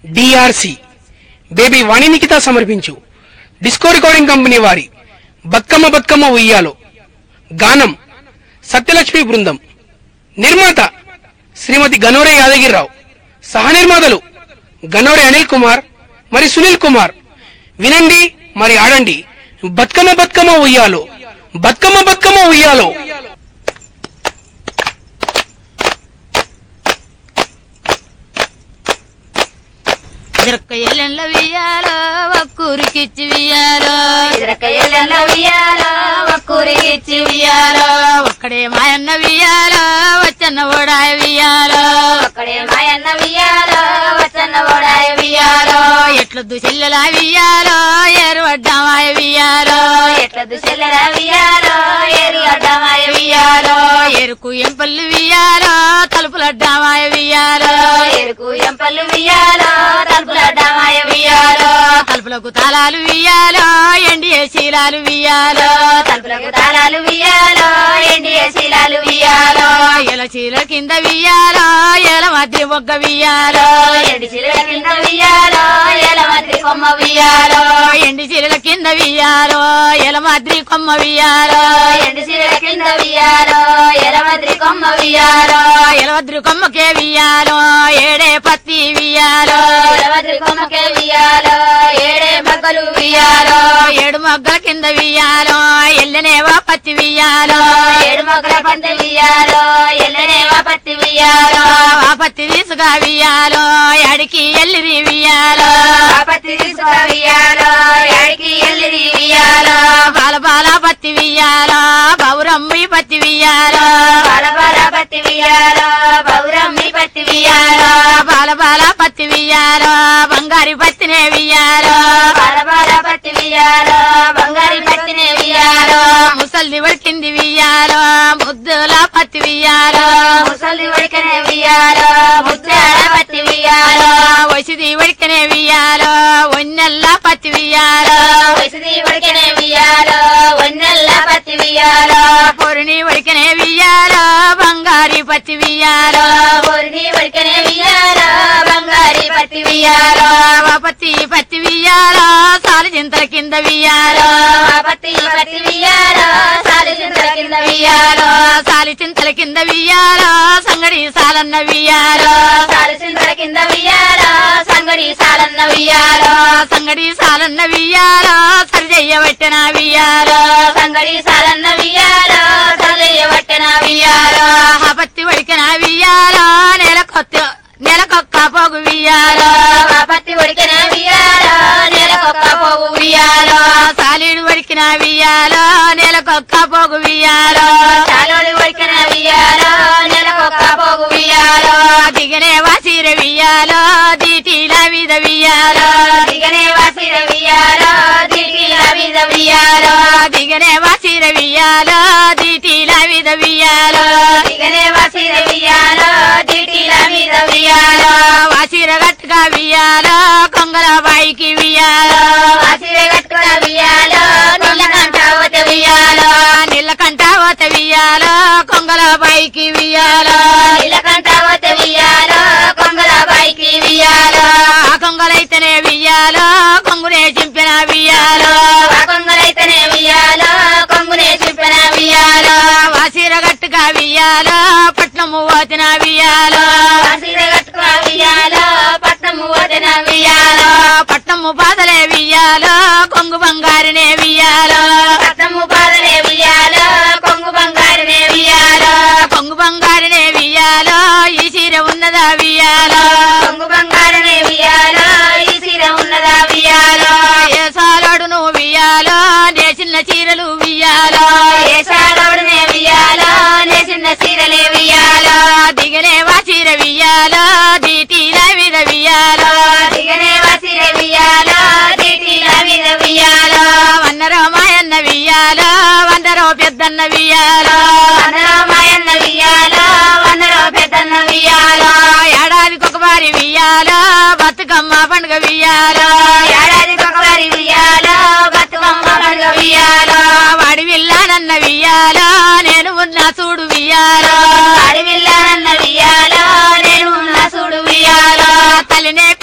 DRC baby వాణి నిఖిత సమర్పించు disco recording company వారి బతుకమ్మ బతుకమ్మ ఉయ్యాలో గానం సత్యలక్ష్మి బృందం నిర్మాత శ్రీమతి గనోరే యాదగిరిరావు సహ నిర్మాతలు గనోరే అనిల్ కుమార్ మరి సునీల్ కుమార్ వినండి మరి ఆడండి బతుకమ్మ బతుకమ్మ ఉయ్యాలో బతుకమ్మ బతుకమ్మ ఉయ్యాలో ఇరక్క ఎల్లెండ్ల వియ్యాలో ఒక్కూరికిచ్చి వియ్యాలో ఇరకయ్యల వియాలో ఒక్కూరికిచ్చి వియ్యాలో ఒక్కడే మాయన్న వియ్యాలో వచ్చన్న ఓడాయ వియ్యాలో ఒక్కడే మాయన్న వియాలో వచ్చన్న ఓడాయ వియ్యాలో ఎట్లొద్దు చెల్లెల వియ్యాలో ఏరువడ్డామాయ వియ్యాలో ఎట్ల దుశల వియాలో ఏరి అడ్డమాయ వియ్యాలో ఎరుకు ఎంపల్లి వియ్యాలో తలుపులడ్డామాయ వియ్యాలో ఎరుకు ఎంపల్లు వియాలో తలుపుల అడ్డమాయ వియ్యాలో తలుపులకు తాళాలు వియ్యాలో ఎండి శీలాలు వియ్యాలో తలుపులకు తాళాలు వియాలో ఎండి శీలాలు వియాలో ఎల చీల కింద వియ్యాలో ఎల మధ్య మొగ్గ వియ్యాలో ఎండి చిలుల కింద వియాలో ఎల మధ్య కొమ్మ వియ్యాలో ఎండి చీరల కింద వియ్యాలో ఎల మద్రి కొమ్మ వియ్యాలో ఎండి చిలుల కింద వియాలో ఎల మధ్య కొమ్మ వియాలో ఎల మద్రి కొమ్మకే వియ్యాలో ఏడే పత్తి వియ్యాలో ఎల మధ్య కొమ్మకే వియాలో ఏడే మగ్గలు వియ్యాలో ఏడు మొగ్గల కింద వియ్యాలో ఎల్లనేవా పత్తి వియ్యాలో ఏడు మొగ్గల పంట వియాలో ఎల్లనేవా పత్తి వియాలో ఆ పత్తి తీసుగా వియ్యాలో ఎడికి ఎల్లిరి వియ్యాలో ఆ పత్తి తీసుక వియాలో ఏడికి ఎల్లిరి వియాలో బాల బాల పత్తి వియ్యాలో బౌరమ్మి పత్తి వియ్యాలో బాల బాల పత్తి వియాలో బౌరమ్మి పత్తి వియాలో బాల బాల పత్తి వియ్యాలో బంగారి పత్తినే వియ్యాలో బాల బాల పత్తి వియాలో బంగారి పత్తినే వియాలో ముసల్ది వడికింది వియ్యాలో ముద్దుల పత్తి వియ్యాలో ముసలి ఉడికనే వియాలో ముత్యాల పత్తి వియాలో వసిది వడికనే వియ్యాలో ఒన్నెల్ల పత్తి వియ్యాలో వసతి ఉడికనే వియాలో వన్నెల్ల పత్తి వియాలో పొరిని వడికనే వియ్యాలో బంగారి పత్తి వియ్యాలో పొరిని ఉడికనే వియాలో బంగారి పత్తి వియాలో ఆ పత్తి పత్తి వియ్యాలో సాలు చింతల కింద వియ్యాలో ఆ పత్తి పత్తి వియాలో సాలి చింతల కింద వియ్యాలో సాలి చింతల కింద వియ్యాలో సంగడి సాలన్న వియ్యాలో సాలి చింతల కింద వియాలో సంగడి సాలన్న వియాలో సంగడి సాలన్న వియ్యాలో సరిజయ్య పట్టిన వియ్యాలో సంగడి సాలన్న వియాలో సలయ్య వట్టన వియాలో ఆ పత్తి వడికిన వియ్యాలో నెలకొత్త నెలకొక్క పోగు వియ్యాలో ఆ పత్తి ఉడికనే వియాలో నెలకొక్క పోవు వియాలో సాలీడు వడికిన వియ్యాలో నెలకొక్క పోగు వియ్యాలో చాలోడి ఉడికనే వియాలో నెలకొక్క పోవు వియాలో దిగనే వాసిర వియ్యాలో దీటిల విధ వియ్యాలో దిగనే వాసిర వియాలో దిగిల విధ వియాలో దిగనే వాసిర వియ్యాలో దీటిల విధ వియ్యాలో దిగనే వాసిర వియాలో దిగిల విధ వియాలో వాసిర గట్టుగా వియ్యాలో కొంగల బాయికి వియ్యాలో వాసిర కట్టుకున్న వియాలో నీలకంఠ వత వియ్యాలో నీళ్ళ కంటావత వియ్యాలో కొంగల బాయికి వియ్యాలో నీలకంఠ వత వియాలో కొంగల బాయికి వియ్యాలో ఆ కొంగలైతేనే వియ్యాలో కొంగునే చింపిన వియ్యాలో ఆ కొంగలైతేనే వియాలో కొంగునే చింపిన వియ్యాలో వాసిర గట్టుగా వియ్యాలో పట్నము పోతిన వియ్యాలో వాసిర కట్టుకున్న వియాలో పట్నము వదన వియ్యాలో పట్నము బాధలే వియ్యాలో కొంగు బంగారునే వియ్యాలో పట్నము పాదనే వియాలో కొంగు బంగారునే వియ్యాలో కొంగు బంగారునే వియ్యాలో ఈ చీర ఉన్నదా వియ్యాలో కొంగు బంగారునే వియాలో ఈ సీర ఉన్నదా వియ్యాలో ఏ సాలాడు నువ్వు వియ్యాలో నే చిన్న చీరలు వియ్యాలో ఏషాలోడునే వియాలో నే చిన్న సీరలే వియాలో దిగనే వా చీర వియ్యాలో దీటిల విధ వియ్యాలో దిగనే వసిర వియాలో దిటిల మీద వియాలో వియ్యాలో వన్నరో మాయన్న వియ్యాలో వందరో పెద్దన్న వియ్యాలో వందరో మాయన్న వియాలో వందరో పెద్దన్న వియాలో ఏడాదికి ఒక వారి వియ్యాలో బతుకమ్మ పండుగ వియ్యాలో ఏడాదికి ఒకసారి వియాలో బతుకమ్మ పండుగ వియాలో వాడి విల్లానన్న వియ్యాలో నేను ఉన్న చూడు వియ్యాలో అడవిల్లానన్న వియాలో నేను ఉన్న చూడు వియాలో తల్లినే పెద్దమ్మ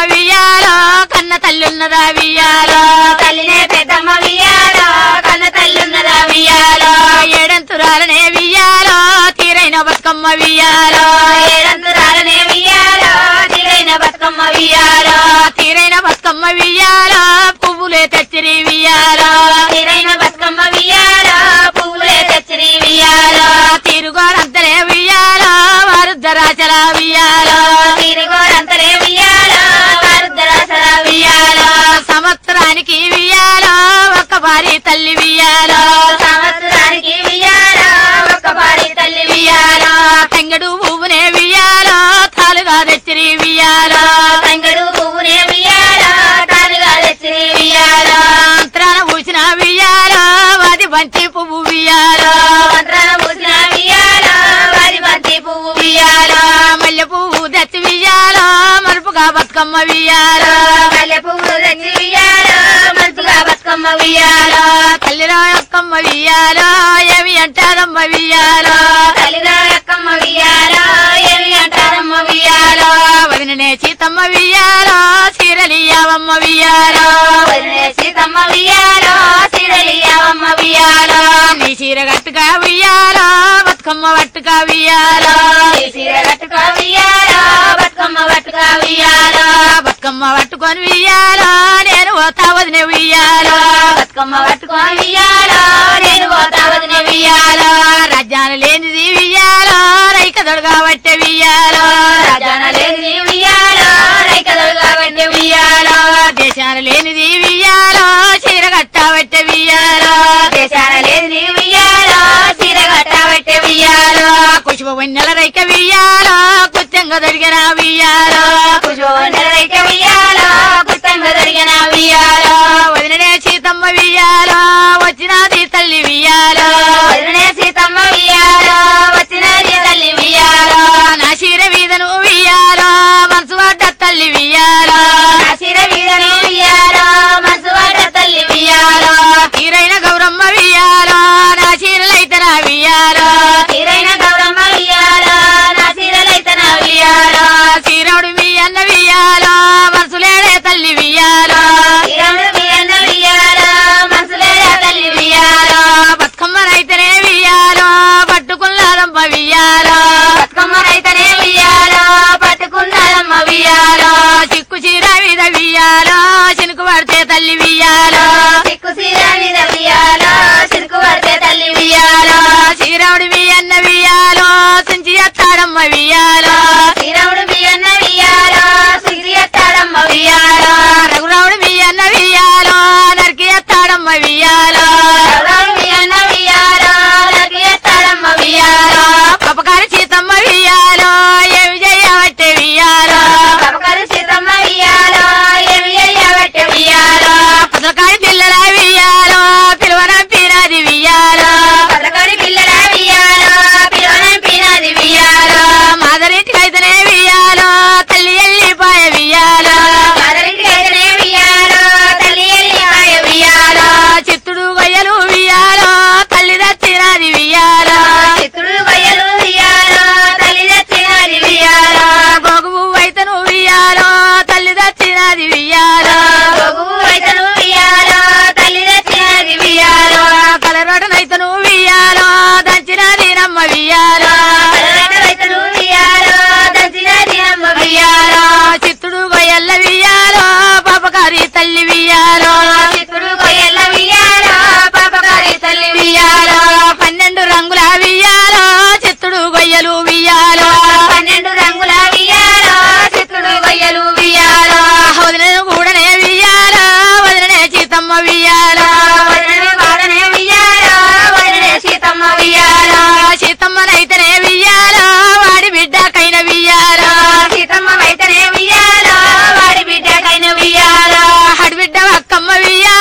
వియ్యాలో కన్న తల్లి ఉన్నదా వియ్యాలో తల్లినే పెద్దమ్మ వియ్యాలో కన్న తల్లున్నదా వియ్యాలో ఏడంతురాలనే వియ్యాలో తీరైన బతుకమ్మ వియ్యాలో ఏడంతురాలనే వియ్యాలో తిరైన బతుకమ్మ వియ్యాలో తీరైన బతుకమ్మ వియ్యాలో పువ్వులే తెచ్చిరి వియ్యాలో తిరైన బతుకమ్మ వియ్యాలో పువ్వులే తెచ్చిరి వియ్యాలో తిరుగోడంతలే వియ్యాలో వారుద్దరాచల వియ్యాలో తిరుగోడంతలే వియ్యాలో వారుద్దరాసర వియ్యాలో సంవత్సరానికి వియ్యాలో ఒక్క భారీ తల్లి వియ్యాలో సంవత్సరానికి వియ్యాలో ఒక్క పాడి తల్లి వియ్యాలో తంగడు పువ్వునే వియ్యాలో తాలుగా తెచ్చిరి వియ్యాలో తంగడు పువ్వునే వియ్యాలో తానుగా తెచ్చిరి వియ్యాలో అంతరాన పూసిన వియ్యాలో వాది బంతి పువ్వు వియ్యాలో మంత్రాల పూసిన వియ్యాలో వారి బంతి పువ్వు వియ్యాలో మల్లె పువ్వు తెచ్చి వియ్యాలో మరుపుగా బతుకమ్మ వియ్యాలో మల్లె పువ్వు తెచ్చి వియ్యాలో మంచుగా బతుకమ్మ వియ్యాలో తల్లిలో అక్కమ్మ వియ్యాలో ఏమి అంటారమ్మ వియ్యాలో తల్లిగా అక్కమ్మ వియ్యాలో ఏమి అంటారమ్మ వియ్యాలో వదిననే సీతమ్మ వియ్యాలో చీరలియ్యావమ్మ వియ్యాలో వదిలే సీతమ్మ వియ్యాలో సిరలియావమ్మ వియ్యాలో నీ చీర గట్టుగా వియ్యాలో బతుకమ్మ వట్టుగా వియ్యాలో ఈ సీర కట్టుకో వియ్యాలో బతుకమ్మ పట్టుకో వియ్యాలో బతుకమ్మ పట్టుకొని వియ్యాలో నేను పోతా వదిన వియ్యాలో బతుకమ్మ పట్టుకో వియ్యాలో నేను పోతా వదిన వియ్యాలో రాజ్యాలు లేనిది వియ్యాలో రైక దొడగా పట్టే వియ్యాలో రాజాన లేనిది వియ్యాలో రైకదలు కాబట్టి వియ్యాలో దేశాలు లేనిది వియ్యాలో చీర కట్టా పట్టే వియ్యాలో దేశాన లేనిది వియ్యాలో సీర కట్టబట్టే వియ్యాలో కుషుభ వన్నెల రైక వియ్యాలో కుత్యంగా దొరికిన వియ్యాలో కుజోన రైక వియ్యాలో గుత్తంగా జరిగిన వియ్యాలో వదిననే సీతమ్మ వియ్యాలో వచ్చినది తల్లి వియ్యాలో వదిలనే సీతమ్మ వియ్యాలో వచ్చినది తల్లి వియ్యాలో నా చీర వీధను వియ్యాలో మనసు పడ్డ తల్లి వియ్యాలో నా శిర వీరను వియ్యాలో మనసు పడ్డ తల్లి వియ్యాలో తీరైన గౌరమ్మ వియ్యాలో నా చీరలైతే నా వియ్యాలో తీరైన గౌరమ్మ వియ్యాలో నా శిరలైతే నా వియ్యాలో చీరవుడు మీ అన్న వియ్యాలో మనసులేడే తల్లి వియ్యాలో తీరముడు మీ అన్న వియ్యాలో మనసులే తల్లి వియ్యాలో బతుకమ్మనైతేనే వియ్యాలో పట్టుకున్నాదమ్మ వియ్యాలో బతుకమ్మ రైతనే వియ్యాలో పట్టుకున్నారమ్మ వియ్యాలో చిక్కు చీర మీద వియ్యాలో చినుకు పడితే తల్లి వియ్యాలో చిక్కు సీర మీద వియ్యాలో చిరుకు పడితే తల్లి వియ్యాలో చీరవుడు మీ అన్న వియ్యాలో తుంచి ఎత్తాడమ్మ వియ్యాలో శ్రీరాముడు మీ అన్న వియ్యాలో సుగిరి ఎత్తాడమ్మ వియ్యాలో రఘురావుడు మీ అన్న వియ్యాలో నరికి ఎత్తాడమ్మ వియ్యాలో రఘురాముడు మీ అన్న వియ్యాలో నరికి ఎత్తాడమ్మ వియ్యాలో పపకారి సీతమ్మ వియ్యాలో ఏమి చెయ్యబట్టే వియ్యాలో పపకరు సీతమ్మ వియ్యాలో ఏమి అయ్యబట్టే వియ్యాలో పసకారి పిల్లల వియ్యాలో పిలువనంపినది వియ్యాలో పదకడి పిల్లల వియ్యాలో పిలువనంపినది వియ్యాలో మాదరింటికైతేనే వియ్యాలో తల్లి ఎల్లిపాయ వియ్యాలో మదరింటికైతేనే వియ్యాలో తల్లి ఎల్లిపాయ వియ్యాలో చిత్తుడు గొయ్యలు వియ్యాలో తల్లి దచ్చినది వియ్యాలో చిత్తుడు గొయ్యలు వియ్యాలో తల్లి తెచ్చినది వియ్యాలో గోగు అయితను వియ్యాలో తల్లి దచ్చినది వియ్యాలో గోగు వైతను వియ్యాలో తల్లి తెచ్చినది వియ్యాలో కలరోటనైతను వియ్యాలో దంచినది నమ్మ వియ్యాలో పలరట వైతను వియ్యాలో దంచినది అమ్మ వియ్యాలో చిత్తుడు గొయ్యల్ల వియ్యాలో పాపకారి తల్లి వియ్యాలో చిత్తుడు గొయ్యల వియ్యాలో పాపకారి తల్లి వియ్యాలో పన్నెండు రంగుల వియ్యాలో చిత్తుడు గొయ్యలు వియ్యాలో పన్నెండు రంగుల వియ్యాలో చిత్తుడు గొయ్యలు వియ్యాలో వదినను కూడనే వియ్యాలో వదిననే సీతమ్మ వియ్యాలో వదినని వాడనే వియ్యాలో వదినే సీతమ్మ వియ్యాలో సీతమ్మనైతేనే వియ్యాలో వాడి బిడ్డకైన వియ్యాలో సీతమ్మ వైతనే వియ్యాలో వాడి బిడ్డకైన వియ్యాలో హడి బిడ్డ అక్కమ్మ వియ్యాలో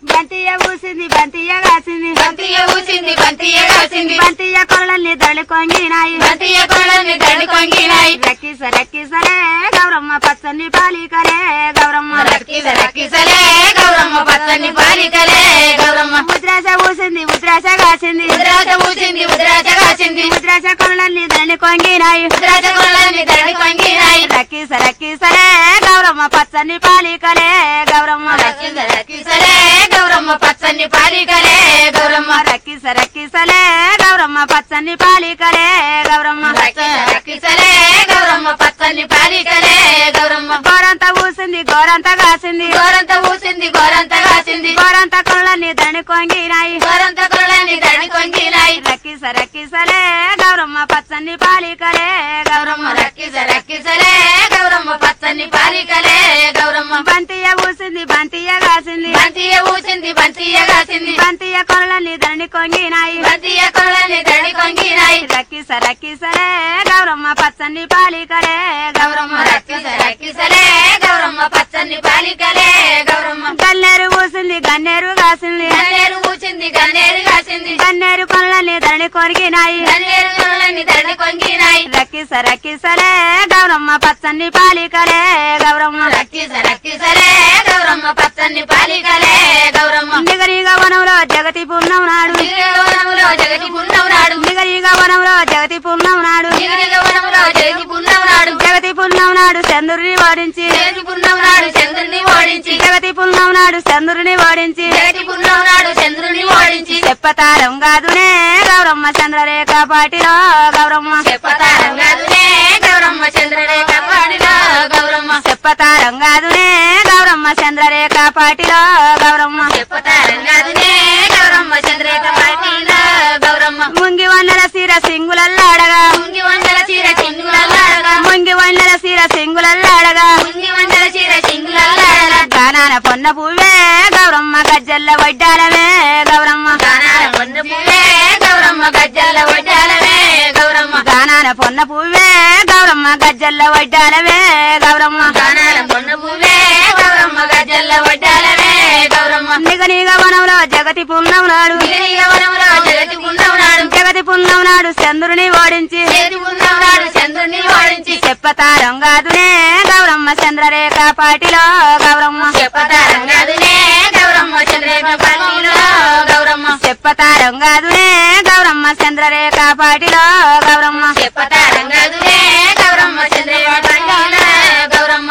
బంతియ ఊసింది బంతియ కాసింది బంతియ ఊసింది బంతియ కాసింది బంతియ కొరలన్నీ దళి కొంగినాయి బంతియ కొడని దండి కొంగినాయి రక్కిస రక్కిసలే గౌరమ్మ పచ్చని పాలికలే గౌరమ్మ రక్కిస రక్కిసలే గౌరమ్మ పచ్చని బాలికలే గౌరమ్మ ముద్రాస ఊసింది ముద్రాస కాసింది ఉద్రాజ ఊసింది ఉద్రాజ కాసింది ముద్రాస కొరలన్నీ దళి కొంగినాయి ఉద్రాజ కొడని దండి కొంగినాయి రక్కిస రక్కిసలే గౌరమ్మ పచ్చని పాలికలే గౌరమ్మ రక్కిస రక్కిసలే గౌరమ్మ పచ్చని బాలికలే గౌరమ్మ రక్కిస రక్కిసలే గౌరమ్మ పచ్చని పాలికలే గౌరమ్మ రక్కిస రక్కిసలే గౌరమ్మ పచ్చని బాలికలే గౌరమ్మ గోరంత ఊసింది గోరంత కాసింది గోరంత ఊసింది గోరంత కాసింది గోరంత కొరలన్నీ దళి కొంగినాయి గోరంత కొడని దండి కొంగినాయి రక్కిస రక్కిసలే గౌరమ్మ పచ్చని పాలికలే గౌరమ్మ గౌరమ్మ రక్కిస రక్కిసలే గౌరమ్మ పచ్చని బాలికలే గౌరమ్మ బంతియ ఊసింది బంతియ కాసింది బంతియ ఊసింది బంతియ కాసింది బంతియ కొరలని దండి కొంగినాయి బంతియ కొడని దండి కొంగినాయి రక్కిస రక్కిసలే గౌరమ్మ పచ్చని పాలికలే గౌరమ్మ రక్కిస రక్కిసలే గౌరమ్మ పచ్చని బాలికలే గౌరమ్మ గన్నేరు ఊసింది గన్నేరు కాసింది గన్నేరు ఊచింది గన్నేరు కాసింది గన్నేరు కొనలని దండి కొరిగినాయి గన్నేరు కొడని దండి కొంగినాయి రక్కిస రక్కిసలే గౌరమ్మ పచ్చని పాలికలే గౌరమ్మ రక్కిస రక్కిసలే గౌరమ్మ పచ్చని బాలికలే గౌరమ్మ నిగరిగ వనంలో జగతి పుణ్యం నాడు వనములో జగతి పుణ్యం నాడు నిగరిగ వనంలో జగతి పుణ్యం నాడు నిగనిగ వనములో జగతి పుణ్యం నాడు జగతి పుణ్యం నాడు చంద్రుడిని ఓడించి జగతి పుణ్యం నాడు చంద్రుని ఓడించి జగతి పుణ్యం నాడు చంద్రుడిని ఓడించి జగతి పుణ్యం నాడు చంద్రుని ఓడించి చెప్పతారం కాదునే గౌరమ్మ చంద్రరేఖ పాటిలో గౌరమ్మ చెప్పతారం కాదునే గౌరమ్మ చంద్రరేఖ పాడిలో గౌరమ్మ చెప్పతారం కాదునే గౌరమ్మ చంద్రరేఖ పాటిలో గౌరమ్మ చెప్పతారం కాదునే గౌరమ్మ చంద్రరేఖ పాడిలో గౌరమ్మ ముంగి వందల సీర సింగులల్లాడగా ముంగి వందల చీర చింగులల్లాడగా ముంగి వందల సీర సింగులల్లాడగా ముంగి వందల చీర చింగులల్లాడగా గానాన పొన్న పువ్వే గౌరమ్మ గజ్జల్ల వడ్డాలమే గౌరమ్మ గానాల పొన్న పువ్వే గౌరమ్మ గజ్జల్ల వడ్డాలవే గౌరమ్మ గానాన పొన్న పువ్వే గౌరమ్మ గజ్జల్ల వడ్డాలమే గౌరమ్మ గానాల పొన్న పువ్వే గౌరమ్మ గజ్జల్ల వడ్డాలవే గౌరమ్మ నిగ నిగ వనంలో జగతి పుణ్యం నాడు మిగిలిన వనంలో జగతి పుణ్యం నాడు జగతి పుణ్యం నాడు చంద్రుని ఓడించి చేతి పుణ్యం నాడు చంద్రుని ఓడించి చెప్పతారం కాదునే గౌరమ్మ చంద్రరేఖ పాటిలో గౌరమ్మ చెప్పతారం కాదునే గౌరమ్మ చంద్రేఖ పల్లిలో గౌరమ్మ చెప్పతారం కాదునే గౌరమ్మ చంద్రరేఖ పాటిలో గౌరమ్మ చెప్పతారం కాదునే గౌరమ్మ చంద్రేఖ పల్లిలో గౌరమ్మ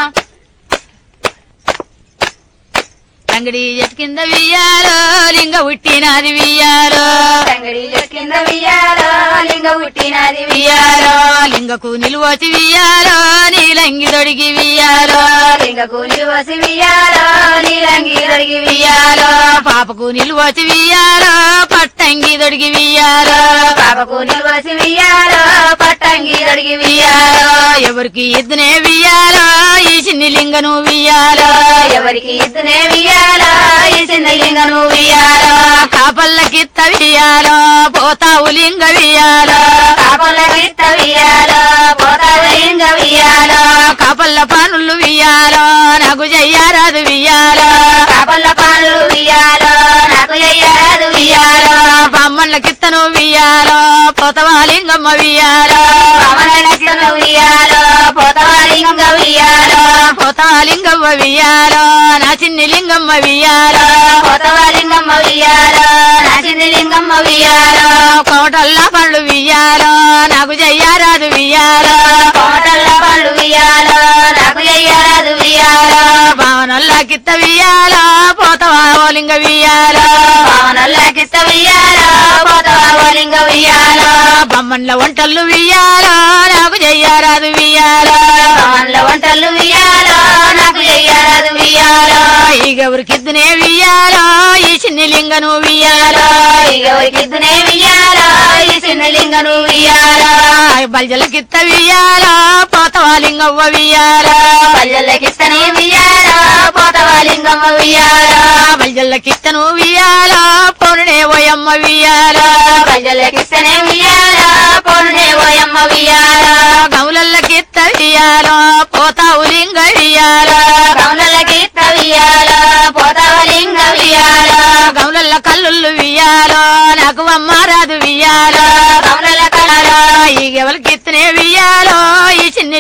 అంగడి చెట్టు కింద వియ్యాలో లింగ ఉట్టినది వియ్యాలో తంగడి కింద వియ్యాలో లింగ పుట్టినది వియ్యాలో లింగకు నిలువచి వియ్యాలో నీలంగి దొడిగి వియ్యాలో లింగ కూలి వసి వియ్యాలో నీలంగి దొరికి వియ్యాలో పాపకు నిలువచి వియ్యాలో పట్టంగి దొడిగి వియ్యాలో పాపకు నిల్వసి వియ్యాలో పట్టంగి దొరికి వియ్యాలో ఎవరికి ఇద్దనే వియ్యాలో ఈ చిన్ని లింగను వియ్యాలో ఎవరికి ఇద్దనే వియ్యాలో ఈ చిన్న లింగను వియ్యాలో కాపల్లకిత్త వియ్యాలో పోతావు లింగ వియ్యాలో కాపల గిత్త వియ్యాలో పోతావు లింగ వియ్యాలో కాపల్ల పనులు వియ్యాలో నాకు చెయ్యారాదు వియ్యాలో కాపల పాలు వియ్యాలో నాకు అయ్యాదు వియ్యాలో బొమ్మల కిత్తను వియ్యాలో పోతవా లింగమ్మ వియ్యాలో పవన గిత్తను వియ్యాలో పోతావా లింగ వియ్యాలో పోతవా లింగమ్మ వియ్యాలో నా చిన్ని లింగమ్మ వియ్యాలో పోతావా లింగమ్మ వియ్యాలో నా చిన్ని లింగమ్మ వియ్యాలో కోటల్ల పళ్ళు వియ్యాలో నాకు చెయ్యారాదు వియ్యాలో కోటల్ల పళ్ళు వియ్యాలో నాకు అయ్యాదు వియ్యాలో భావనల్లా కిత్త వియ్యాలో పోతవా ఓ లింగ వియ్యాలో పవనల్లకిస్త వియ్యాలో పోతావా లింగ వియ్యాలో బొమ్మన్ల వంటలు వియ్యాలో నాకు చెయ్యారాదు వియ్యాలో పవన్ల వంటలు వియ్యాలో నాకు అయ్యాదు వియ్యాలో ఈ గౌరికిద్దునే వియ్యాలో ఈ చిన్ని లింగను వియ్యాలో ఎవరికిద్దునే వియ్యాలో ఈ చిన్న లింగను వియ్యాలో బల్జలకిత్త వియ్యాలో పోతవా లింగవ్వ వియ్యాలో పల్లెలకిస్తనే వియ్యాలో పోతావా లింగమ్మ వియ్యాలో బల్జల్లకిత్తను వియ్యాలో పొనునే ఓయమ్మ వియ్యాలో పల్లెలకిస్తనే వియ్యాలో పొన్నే ఓయమ్మ వియ్యాలో గౌలల్లకిత్త వియ్యాలో పోతావు లింగ వియ్యాలో కౌనలకిత్త వియ్యాలో పోతావా లింగ వియ్యాలో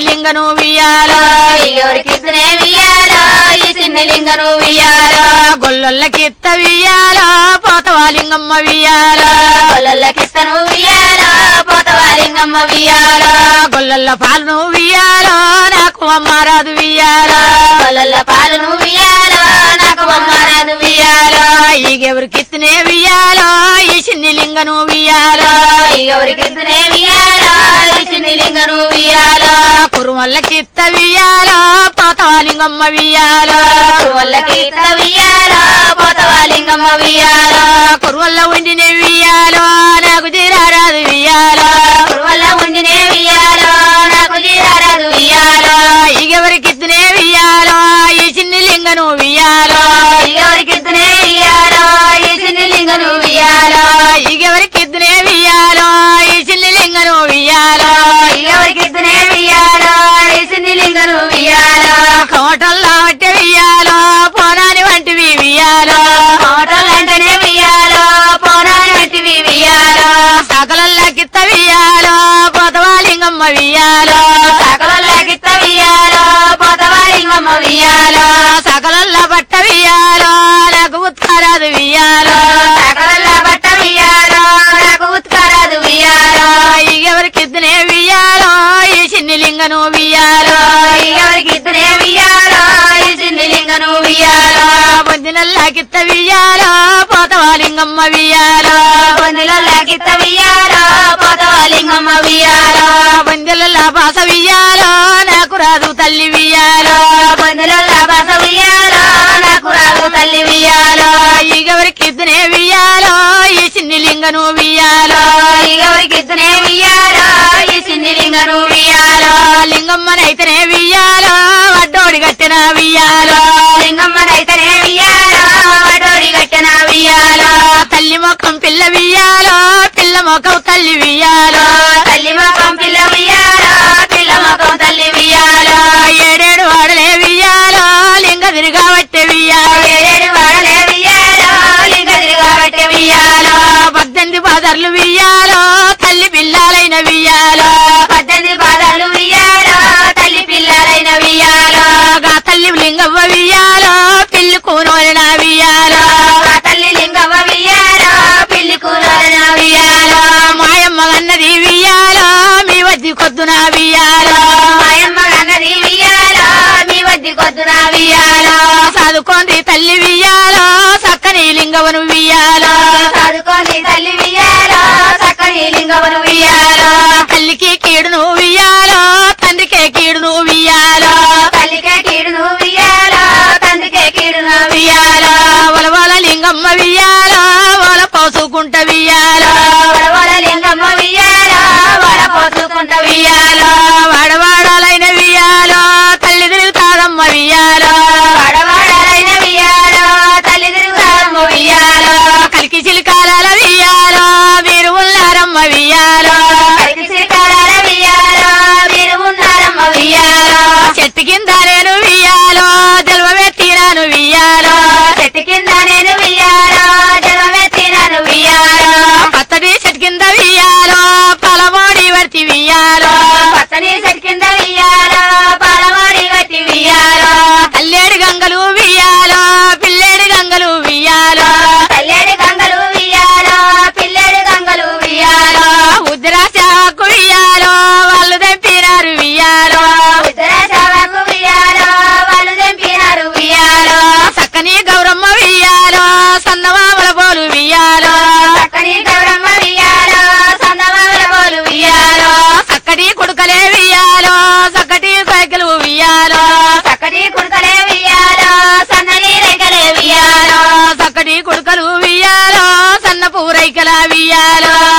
లింగను వియాలో ఎవరికిస్తనే వియ్యాలో ఈ చిన్ని లింగను వియ్యాలో గొల్లొల్లకిత్త వియాలో పోతవా లింగమ్మ వియాలో కొల్లకిస్తను వియ్యాలో పోతవా లింగమ్మ వియ్యాలో గొల్లొల్ల పాలను వియాలో నాకు అమ్మారాదు వియాలో కొల్ల పాలను వియ్యాలో నాకు బొమ్మరాదు వియ్యాలో ఈగెవరికిత్తనే వియాలో ఈ చిన్ని లింగను వియాలో ఎవరికిస్తనే వియ్యాలో ఈ చిన్ని లింగను వియ్యాలో కురుమల్లకిత్త వియాలో పోతవా లింగమ్మ వియాలో కొల్లకిస్త వియ్యాలో పోతవా లింగమ్మ వియ్యాలో కురువల్ల ఉండిన వియాలో నాకు తీరారాదు వియాలో వల్ల ఉండినే వియ్యాలో నాకు జీరారాదు వియ్యాలో ఈగెవరికిత్తనే వియాలో ఈ చిన్ని లింగను వియాలో ఎవరికిస్తనే వియ్యాలో ఈ చిన్ని లింగను వియ్యాలో ఈగెవరికిత్తనే వియాలో ఈ చిన్ని లింగను వియాలో ఎవరికిస్తనే వియ్యాలో ఈ చిన్ని లింగను వియ్యాలో కోటల్లో వట్టి వియాలో పోనాని వంటివి వియాలో కోటలంటేనే వియ్యాలో పోరాని వంటివి వియ్యాలో సకలల్లకిత్త వియాలో పోతవా లింగమ్మ వియాలో సకలకిత్త వియ్యాలో పోతవా లింగమ్మ వియ్యాలో సకలల్ల బట్ట వియాలో నాకు ఉత్కారాదు వియాలో సకల బట్ట వియ్యాలో నాకు ఉత్కరాదు వియ్యాలో ఈగెవరికిద్దనే వియాలో ఈ చిన్ని లింగను వియాలో ఎవరికిస్తనే వియ్యాలో ఈ చిన్ని లింగను వియ్యాలో పొందినల్లాకిత్త వియాలో పోతవా లింగమ్మ వియాలో పొందిలో లాగిత్త వియ్యాలో పోతవా లింగమ్మ వియ్యాలో పొందిల పాస వియాలో నాకు రాదు తల్లి వియాలో పొందిలో లాభాస వియ్యాలో నాకు రాదు తల్లి వియ్యాలో ఈగెవరికిద్దనే వియాలో ఈ చిన్ని లింగను వియాలో ఎవరికిస్తనే వియ్యాలో ఈ చిన్ని లింగను వియ్యాలో లింగమ్మనైతేనే వియాలో వడ్డోడి కట్టిన వియాలో లింగమ్మనైతేనే వియ్యాలో వడోడి కట్టిన వియ్యాలో తల్లి మొఖం పిల్ల వియాలో పిల్ల మొఖం తల్లి వియాలో తల్లి ముఖం పిల్ల వియ్యాలో పిల్ల ముఖం తల్లి వియ్యాలో ఏడేడు వాడలే వియాలో లింగ తిరిగా వట్టే వియాలో ఏడు వాడలే వియ్యాలో లింగ తిరగబట్టే వియ్యాలో పద్దెనిమిది పదర్లు వియాలో తల్లి పిల్లాలైన వియాలో పద్దెనిమిది పాదాలు వియ్యాలో తల్లి పిల్లలైన వియ్యాలో గా తల్లి లింగవ్వ వియాలో పిల్లి కూనోలిన వియాలో ఆ తల్లి లింగమ్మ వియ్యాలో పిల్లి కూరన వియ్యాలో మాయమ్మ అన్నది వియాలో మీ వద్ది కొద్దున వియాలో మాయమ్మ గంగది వియ్యాలో మీ వద్ది కొద్దున వియ్యాలో చదువుకోండి తల్లి వియాలో చక్కని లింగవను వియాలో చదువుకొని తల్లి వియ్యాలో చక్కని లింగమును వియ్యాలో తల్లికి కీడును వియాలో తండ్రికే కీడును వియాలో తల్లికే కీడును వియ్యాలో తండ్రికే కీడును వియ్యాలో వలవల లింగమ్మ వియాలో వల పోసుకుంట వియాలో వడవడ లింగమ్మ వియ్యాలో వడపోసుకుంట వియ్యాలో వాడవాడాలైన వియాలో తల్లి తిరుగుతాదమ్మ వియాలో వడవడలైన వియ్యాలో తల్లి తిరుగుతారమ్మ వియ్యాలో కలికి చిలికాల వియాలో మీరు ఉన్నారమ్మ వియాలో కలికి శ్రీకారాల వియ్యాలో మీరు ఉన్నారమ్మ వియ్యాలో చెట్టు కింద నేను వియాలో జల్వమెత్తినాను వియాలో చెట్టు కింద నేను వియ్యాలో జలమెత్తినను వియ్యాలో పచ్చడి చెట్టు కింద వియాలో పలమోడి వర్తి వియాలో పచ్చని చెట్టు కింద వియ్యాలో పాలవాడి గట్టి వియ్యాలో అల్లేడు గంగలు వియాలో పిల్లేడు గంగలు వియాలో తల్లేడు గంగలు వియ్యాలో పిల్లేడు గంగలు వియ్యాలో ఉద్రాశాకు వియాలో వాళ్ళు దంపినారు వియాలో ఉత్తర చావకు వియ్యాలో వాళ్ళు తెంపినారు వియ్యాలో చక్కని గౌరమ్మ వియాలో సన్నమామల పోలు వియాలో చక్కని గౌరమ్మ వియ్యాలో సందమాల పోలు వియ్యాలో చక్కటి కొడుకలే వియాలో చక్కటి సైకిల్ వియాలో చక్కటి కుడుకలే వియ్యాలో సన్నని రేఖలే వియ్యాలో చక్కటి కొడుకలు వియాలో సన్న పూరైకల వియాలో